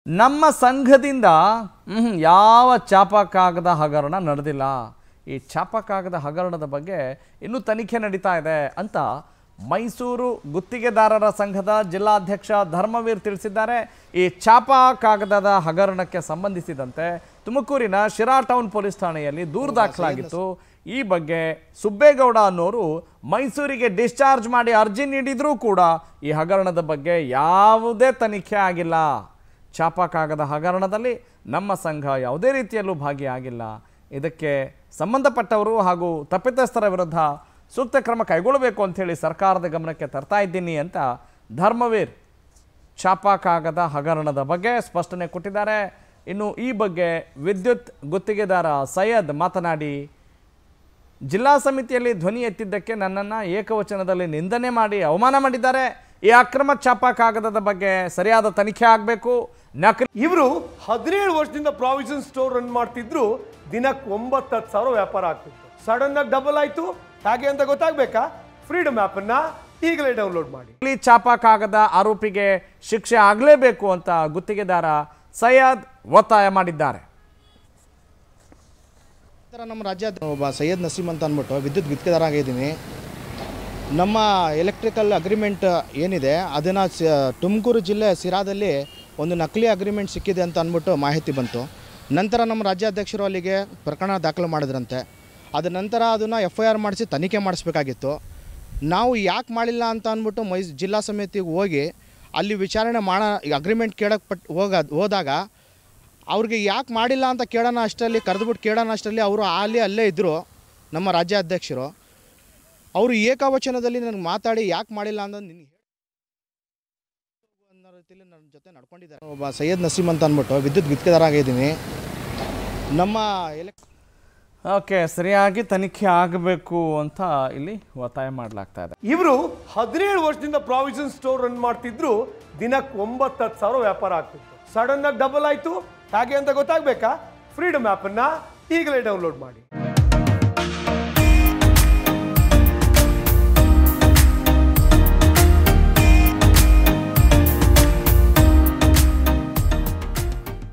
ನಮ್ಮ ಸಂಘದಿಂದ ಮ್ಹೂ, ಯಾವ ಚಾಪ ಕಾಗದ ಹಗರಣ ನಡೆದಿಲ್ಲ ಈ ಚಾಪ ಕಾಗದ ಹಗರಣದ ಬಗ್ಗೆ ಇನ್ನೂ ತನಿಖೆ ನಡೀತಾ ಇದೆ ಅಂತ ಮೈಸೂರು ಗುತ್ತಿಗೆದಾರರ ಸಂಘದ ಜಿಲ್ಲಾಧ್ಯಕ್ಷ ಧರ್ಮವೀರ್ ತಿಳಿಸಿದ್ದಾರೆ ಈ ಚಾಪ ಕಾಗದದ ಹಗರಣಕ್ಕೆ ಸಂಬಂಧಿಸಿದಂತೆ ತುಮಕೂರಿನ ಶಿರಾ ಟೌನ್ ಪೊಲೀಸ್ ಠಾಣೆಯಲ್ಲಿ ದೂರು ದಾಖಲಾಗಿತ್ತು ಈ ಬಗ್ಗೆ ಸುಬ್ಬೇಗೌಡ ಅನ್ನೋರು ಮೈಸೂರಿಗೆ ಡಿಸ್ಚಾರ್ಜ್ ಮಾಡಿ ಅರ್ಜಿ ನೀಡಿದ್ರೂ ಕೂಡ ಈ ಹಗರಣದ ಬಗ್ಗೆ ಯಾವುದೇ ತನಿಖೆ ಆಗಿಲ್ಲ ಚಾಪ ಕಾಗದ ಹಗರಣದಲ್ಲಿ ನಮ್ಮ ಸಂಘ ಯಾವುದೇ ರೀತಿಯಲ್ಲೂ ಭಾಗಿಯಾಗಿಲ್ಲ ಇದಕ್ಕೆ ಸಂಬಂಧಪಟ್ಟವರು ಹಾಗೂ ತಪ್ಪಿತಸ್ಥರ ವಿರುದ್ಧ ಸೂಕ್ತ ಕ್ರಮ ಕೈಗೊಳ್ಳಬೇಕು ಅಂಥೇಳಿ ಸರ್ಕಾರದ ಗಮನಕ್ಕೆ ತರ್ತಾ ಇದ್ದೀನಿ ಅಂತ ಧರ್ಮವೀರ್ ಚಾಪ ಕಾಗದ ಹಗರಣದ ಬಗ್ಗೆ ಸ್ಪಷ್ಟನೆ ಕೊಟ್ಟಿದ್ದಾರೆ ಇನ್ನು ಈ ಬಗ್ಗೆ ವಿದ್ಯುತ್ ಗುತ್ತಿಗೆದಾರ ಸೈಯದ್ ಮಾತನಾಡಿ ಜಿಲ್ಲಾ ಸಮಿತಿಯಲ್ಲಿ ಧ್ವನಿ ಎತ್ತಿದ್ದಕ್ಕೆ ನನ್ನನ್ನು ಏಕವಚನದಲ್ಲಿ ನಿಂದನೆ ಮಾಡಿ ಅವಮಾನ ಮಾಡಿದ್ದಾರೆ ಈ ಅಕ್ರಮ ಚಾಪ ಕಾಗದದ ಬಗ್ಗೆ ಸರಿಯಾದ ತನಿಖೆ ಆಗಬೇಕು ನಕಲಿ ಇವರು ಹದಿನೇಳು ವರ್ಷದಿಂದ ಪ್ರಾವಿಷನ್ ಸ್ಟೋರ್ ರನ್ ಮಾಡ್ತಿದ್ರು ದಿನಕ್ಕೆ ಒಂಬತ್ತು ಹತ್ತು ಸಾವಿರ ವ್ಯಾಪಾರ ಆಗ್ತಿತ್ತು ಸಡನ್ ಆಗಿ ಡಬಲ್ ಆಯ್ತು ಹಾಗೆ ಅಂತ ಗೊತ್ತಾಗ್ಬೇಕಾ ಫ್ರೀಡಮ್ ಆಪ್ ಅನ್ನ ಈಗಲೇ ಡೌನ್ಲೋಡ್ ಮಾಡಿ ನಕಲಿ ಚಾಪ ಕಾಗದ ಆರೋಪಿಗೆ ಶಿಕ್ಷೆ ಆಗಲೇಬೇಕು ಅಂತ ಗುತ್ತಿಗೆದಾರ ಸೈಯದ್ ಒತ್ತಾಯ ಮಾಡಿದ್ದಾರೆ ನಂತರ ನಮ್ಮ ರಾಜ್ಯ ಒಬ್ಬ ಸೈಯದ್ ನಸೀಮ್ ಅಂತ ಅಂದ್ಬಿಟ್ಟು ವಿದ್ಯುತ್ ಗುತ್ತಿಗೆದಾರ ಆಗಿದ್ದೀನಿ ನಮ್ಮ ಎಲೆಕ್ಟ್ರಿಕಲ್ ಅಗ್ರಿಮೆಂಟ್ ಏನಿದೆ ಅದನ್ನು ತುಮಕೂರು ಜಿಲ್ಲೆ ಸಿರಾದಲ್ಲಿ ಒಂದು ನಕಲಿ ಅಗ್ರಿಮೆಂಟ್ ಸಿಕ್ಕಿದೆ ಅಂತ ಅಂದ್ಬಿಟ್ಟು ಮಾಹಿತಿ ಬಂತು ನಂತರ ನಮ್ಮ ರಾಜ್ಯಾಧ್ಯಕ್ಷರು ಅಲ್ಲಿಗೆ ಪ್ರಕರಣ ದಾಖಲು ಮಾಡಿದ್ರಂತೆ ಅದ ನಂತರ ಅದನ್ನು ಎಫ್ ಐ ಆರ್ ಮಾಡಿಸಿ ತನಿಖೆ ಮಾಡಿಸ್ಬೇಕಾಗಿತ್ತು ನಾವು ಯಾಕೆ ಮಾಡಿಲ್ಲ ಅಂತ ಅಂದ್ಬಿಟ್ಟು ಮೈ ಜಿಲ್ಲಾ ಸಮಿತಿಗೆ ಹೋಗಿ ಅಲ್ಲಿ ವಿಚಾರಣೆ ಮಾಡ ಅಗ್ರಿಮೆಂಟ್ ಕೇಳಕ್ಕೆ ಪಟ್ ಹೋಗ ಹೋದಾಗ ಅವ್ರಿಗೆ ಯಾಕೆ ಮಾಡಿಲ್ಲ ಅಂತ ಕೇಳೋಣ ಅಷ್ಟರಲ್ಲಿ ಕರೆದುಬಿಟ್ಟು ಕೇಳೋಣ ಅಷ್ಟರಲ್ಲಿ ಅವರು ಅಲ್ಲಿ ಅಲ್ಲೇ ಇದ್ದರು ನಮ್ಮ ರಾಜ್ಯಾಧ್ಯಕ್ಷರು ಅವರು ಏಕವಚನದಲ್ಲಿ ನನಗೆ ಮಾತಾಡಿ ಯಾಕೆ ಮಾಡಿಲ್ಲ ಅಂತ ನಿನ್ಗೆ ಅನ್ನೋ ರೀತಿಯಲ್ಲಿ ನನ್ನ ಜೊತೆ ನಡ್ಕೊಂಡಿದ್ದಾರೆ ಒಬ್ಬ ಸೈಯದ್ ನಸೀಮ್ ಅಂತ ಅಂದ್ಬಿಟ್ಟು ವಿದ್ಯುತ್ ಗುತ್ತಿಗೆದಾರ ಆಗಿದ್ದೀನಿ ನಮ್ಮ ಎಲೆಕ್ ಓಕೆ ಸರಿಯಾಗಿ ತನಿಖೆ ಆಗಬೇಕು ಅಂತ ಇಲ್ಲಿ ಒತ್ತಾಯ ಮಾಡಲಾಗ್ತಾ ಇದೆ ಇವರು ಹದಿನೇಳು ವರ್ಷದಿಂದ ಪ್ರಾವಿಷನ್ ಸ್ಟೋರ್ ರನ್ ಮಾಡ್ತಿದ್ರು ದಿನಕ್ಕೆ ಒಂಬತ್ತು ಹತ್ತು ಸಾವಿರ ವ್ಯಾಪಾರ ಆಗ್ತಿತ್ತು ಸಡನ್ ಆಗಿ ಡಬಲ್ ಆಯ್ತು ಹಾಗೆ ಅಂತ ಗೊತ್ತಾಗ್ಬೇಕಾ ಫ್ರೀಡಮ್ ಆಪ್ ಅನ್ನ ಈಗಲೇ ಡೌನ್ಲೋಡ್ ಮಾಡಿ